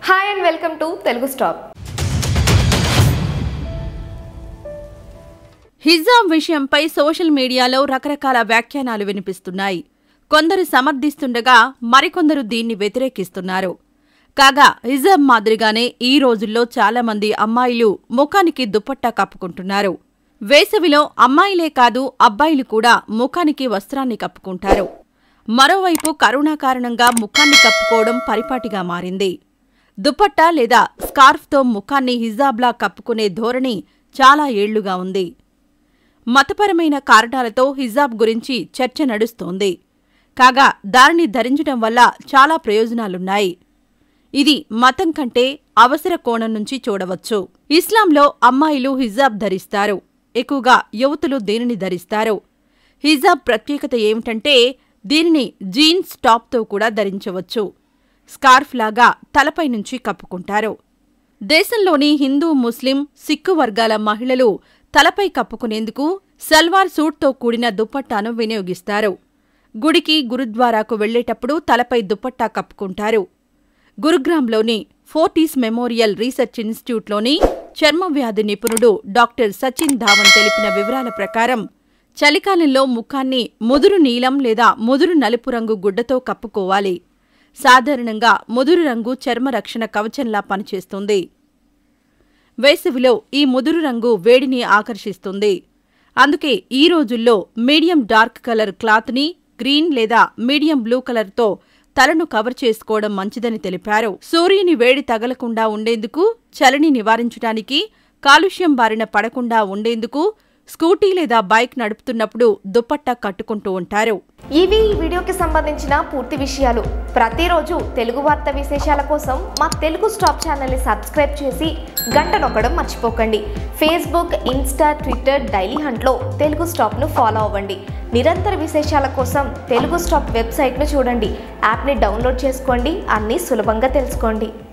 hi and welcome to Telugu stop హిజాబ్ విషయంపై social మీడియాలో రకరకాల వ్యాఖ్యానాలు వినిపిస్తున్నాయి కొందరు సమర్థిస్తుండగా మరికొందరు దీన్ని వ్యతిరేకిస్తున్నారు కాగా హిజాబ్ మాదిరిగానే ఈ రోజుల్లో చాలా మంది అమ్మాయిలు ముఖానికి దుపట్టా కప్పుకుంటున్నారు వేసవిలో అమ్మాయిలే కాదు అబ్బాయిలు కూడా ముఖానికి వస్త్రాన్ని కప్పుకుంటారు మరోవైపు కరోనా కారణంగా ముఖాన్ని కప్పుకోవడం పరిపాటిగా మారింది దుపట్టా లేదా స్కార్ఫ్తో ముఖాన్ని హిజాబ్లా కప్పుకునే ధోరణి చాలా ఏళ్లుగా ఉంది మతపరమైన కారణాలతో హిజాబ్ గురించి చర్చ నడుస్తోంది కాగా దానిని ధరించడం వల్ల చాలా ప్రయోజనాలున్నాయి ఇది మతం కంటే అవసర కోణం నుంచి చూడవచ్చు ఇస్లాంలో అమ్మాయిలు హిజాబ్ ధరిస్తారు ఎక్కువగా యువతులు దీనిని ధరిస్తారు హిజాబ్ ప్రత్యేకత ఏమిటంటే దీనిని జీన్స్ టాప్తో కూడా ధరించవచ్చు స్కార్ఫ్ లాగా తలపై నుంచి కప్పుకుంటారు దేశంలోని హిందూ ముస్లిం సిక్కు వర్గాల మహిళలు తలపై కప్పుకునేందుకు సల్వార్ సూట్తో కూడిన దుపట్టాను వినియోగిస్తారు గుడికి గురుద్వారాకు వెళ్లేటప్పుడు తలపై దుపట్టా కప్పుకుంటారు గురుగ్రామ్లోని ఫోర్టీస్ మెమోరియల్ రీసెర్చ్ ఇన్స్టిట్యూట్లోని చర్మ వ్యాధి నిపుణుడు డాక్టర్ సచిన్ ధావన్ తెలిపిన వివరాల ప్రకారం చలికాలంలో ముఖాన్ని ముదురు నీలం లేదా ముదురు నలుపు రంగు గుడ్డతో కప్పుకోవాలి సాధారణంగా ముదురు రంగు చర్మ రక్షణ కవచంలా పనిచేస్తుంది వేసవిలో ఈ ముదురు రంగు వేడిని ఆకర్షిస్తుంది అందుకే ఈ రోజుల్లో మీడియం డార్క్ కలర్ క్లాత్ని గ్రీన్ లేదా మీడియం బ్లూ కలర్తో తలను కవర్ చేసుకోవడం మంచిదని తెలిపారు సూర్యుని వేడి తగలకుండా ఉండేందుకు చలిని నివారించడానికి కాలుష్యం బారిన పడకుండా ఉండేందుకు స్కూటీ లేదా బైక్ నడుపుతున్నప్పుడు దుపట్టా కట్టుకుంటూ ఉంటారు ఇవి ఈ వీడియోకి సంబంధించిన పూర్తి విషయాలు ప్రతిరోజు తెలుగు వార్త విశేషాల కోసం మా తెలుగు స్టాప్ ఛానల్ని సబ్స్క్రైబ్ చేసి గంట నొక్కడం మర్చిపోకండి ఫేస్బుక్ ఇన్స్టా ట్విట్టర్ డైలీ హంట్లో తెలుగు స్టాప్ను ఫాలో అవ్వండి నిరంతర విశేషాల కోసం తెలుగు స్టాప్ వెబ్సైట్ను చూడండి యాప్ని డౌన్లోడ్ చేసుకోండి అన్నీ సులభంగా తెలుసుకోండి